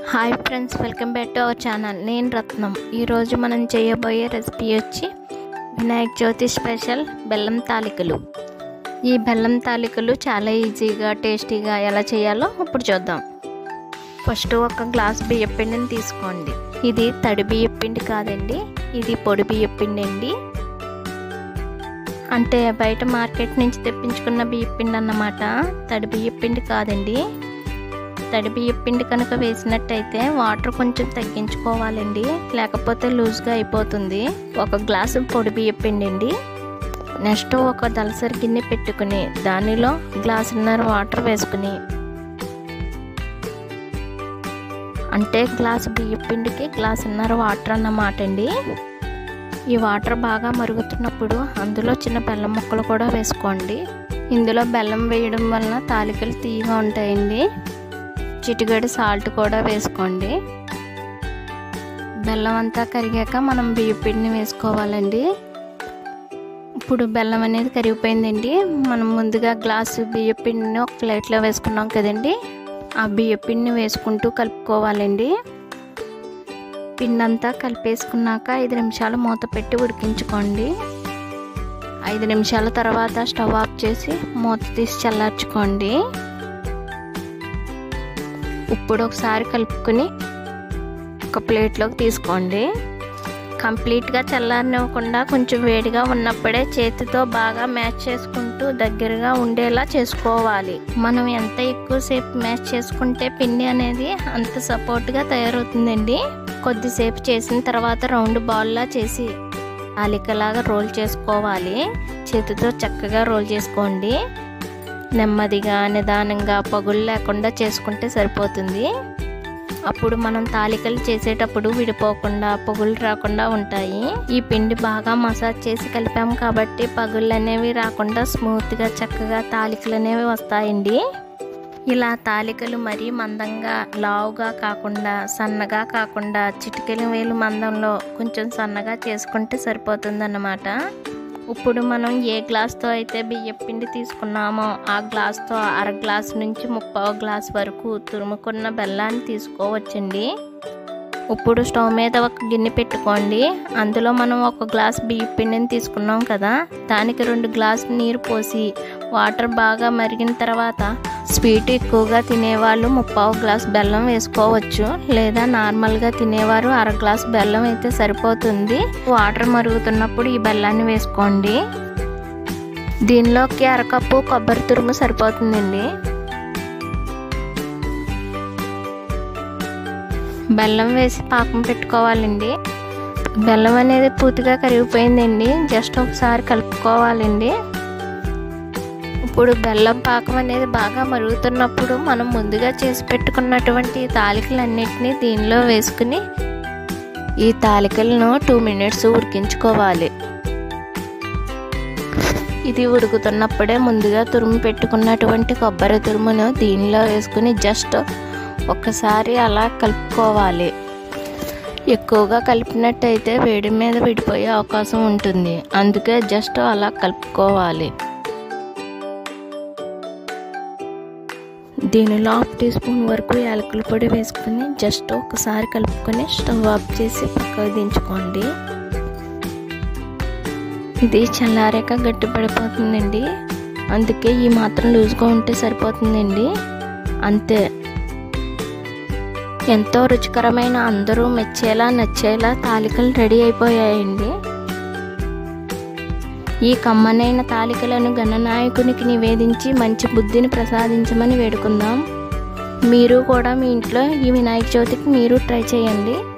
hi friends welcome back to our channel నేను రత్నం ఈరోజు మనం చేయబోయే రెసిపీ వచ్చి వినాయక చవితి స్పెషల్ బెల్లం తాలికలు ఈ బెల్లం తాలికలు చాలా ఈజీగా టేస్టీగా ఎలా చేయాలో ఇప్పుడు చూద్దాం ఫస్ట్ ఒక గ్లాస్ బియ్యం పిండిని తీసుకోండి ఇది తడి బియ్యం పిండి కాదండి ఇది పొడి బియ్యం పిండి అండి అంటే బయట మార్కెట్ నుంచి తెప్పించుకున్న బియ్యం పిండి అన్నమాట తడి బియ్యం పిండి కాదండి తడి బియ్యం పిండి కనుక వేసినట్టయితే వాటర్ కొంచెం తగ్గించుకోవాలండి లేకపోతే లూజ్గా అయిపోతుంది ఒక గ్లాసు పొడి బియ్యం పిండి అండి నెక్స్ట్ ఒక దలసరి గిన్నె పెట్టుకుని దానిలో గ్లాసున్నర వాటర్ వేసుకుని అంటే గ్లాసు బియ్యం పిండికి గ్లాసున్నర వాటర్ అన్నమాట అండి ఈ వాటర్ బాగా మరుగుతున్నప్పుడు అందులో చిన్న బెల్లం ముక్కలు కూడా వేసుకోండి ఇందులో బెల్లం వేయడం వలన తాలికలు తీయగా ఉంటాయండి చిటిగడి సాల్ట్ కూడా వేసుకోండి బెల్లం అంతా కరిగాక మనం బియ్యం పిండిని వేసుకోవాలండి ఇప్పుడు బెల్లం అనేది కరిగిపోయిందండి మనం ముందుగా గ్లాసు బియ్యం పిండిని ఒక ప్లేట్లో వేసుకున్నాం కదండి ఆ బియ్యం పిండిని వేసుకుంటూ కలుపుకోవాలండి పిండి అంతా కలిపేసుకున్నాక ఐదు నిమిషాలు మూత పెట్టి ఉడికించుకోండి ఐదు నిమిషాల తర్వాత స్టవ్ ఆఫ్ చేసి మూత తీసి చల్లార్చుకోండి ఇప్పుడు ఒకసారి కలుపుకొని ఒక ప్లేట్లోకి తీసుకోండి కంప్లీట్గా చల్లారనివ్వకుండా కొంచెం వేడిగా ఉన్నప్పుడే చేతితో బాగా మ్యాచ్ చేసుకుంటూ దగ్గరగా ఉండేలా చేసుకోవాలి మనం ఎంత ఎక్కువసేపు మ్యాచ్ చేసుకుంటే పిండి అనేది అంత సపోర్ట్గా తయారవుతుందండి కొద్దిసేపు చేసిన తర్వాత రౌండ్ బాల్లా చేసి ఆలికలాగా రోల్ చేసుకోవాలి చేతితో చక్కగా రోల్ చేసుకోండి నెమ్మదిగా నిదానంగా పగులు లేకుండా చేసుకుంటే సరిపోతుంది అప్పుడు మనం తాలికలు చేసేటప్పుడు విడిపోకుండా పగులు రాకుండా ఉంటాయి ఈ పిండి బాగా మసాజ్ చేసి కలిపాం కాబట్టి పగుళ్ళు అనేవి రాకుండా స్మూత్గా చక్కగా తాలికలు అనేవి వస్తాయండి ఇలా తాలికలు మరీ మందంగా లావుగా కాకుండా సన్నగా కాకుండా చిటికెల వేలు మందంలో కొంచెం సన్నగా చేసుకుంటే సరిపోతుందన్నమాట ఇప్పుడు మనం ఏ గ్లాస్తో అయితే బియ్యం పిండి తీసుకున్నామో ఆ గ్లాస్తో అర గ్లాస్ నుంచి ముప్పావు గ్లాస్ వరకు తురుముకున్న బెల్లాన్ని తీసుకోవచ్చండి ఇప్పుడు స్టవ్ మీద ఒక గిన్నె పెట్టుకోండి అందులో మనం ఒక గ్లాస్ బియ్యం పిండిని తీసుకున్నాం కదా దానికి రెండు గ్లాసు నీరు పోసి వాటర్ బాగా మరిగిన తర్వాత స్వీట్ ఎక్కువగా తినేవాళ్ళు ముప్పావు గ్లాస్ బెల్లం వేసుకోవచ్చు లేదా నార్మల్గా తినేవారు అర గ్లాస్ బెల్లం అయితే సరిపోతుంది వాటర్ మరుగుతున్నప్పుడు ఈ బెల్లాన్ని వేసుకోండి దీనిలోకి అరకప్పు కొబ్బరి తురుము సరిపోతుందండి బెల్లం వేసి పాకం పెట్టుకోవాలండి బెల్లం అనేది పూర్తిగా కరిగిపోయిందండి జస్ట్ ఒకసారి కలుపుకోవాలండి ఇప్పుడు బెల్లం పాకం అనేది బాగా మరుగుతున్నప్పుడు మనం ముందుగా చేసి పెట్టుకున్నటువంటి తాలికలన్నిటినీ దీనిలో వేసుకుని ఈ తాలికలను టూ మినిట్స్ ఉడికించుకోవాలి ఇది ఉడుకుతున్నప్పుడే ముందుగా తురుము పెట్టుకున్నటువంటి కొబ్బరి తురుమును దీనిలో వేసుకుని జస్ట్ ఒక్కసారి అలా కలుపుకోవాలి ఎక్కువగా కలిపినట్టయితే వేడి మీద విడిపోయే అవకాశం ఉంటుంది అందుకే జస్ట్ అలా కలుపుకోవాలి దీనిలో హాఫ్ టీ స్పూన్ వరకు యాలకుల పొడి వేసుకుని జస్ట్ ఒకసారి కలుపుకొని స్టవ్ ఆఫ్ చేసి పక్కకు దించుకోండి ఇది చల్లారాక గట్టి పడిపోతుందండి అందుకే ఈ మాత్రం లూజ్గా ఉంటే సరిపోతుందండి అంతే ఎంతో రుచికరమైన అందరూ మెచ్చేలా నచ్చేలా తాలికలు రెడీ అయిపోయాయండి ఈ కమ్మనైన తాలికలను గణనాయకునికి నివేదించి మంచి బుద్ధిని ప్రసాదించమని వేడుకుందాం మీరు కూడా మీ ఇంట్లో ఈ వినాయక చవితికి మీరు ట్రై చేయండి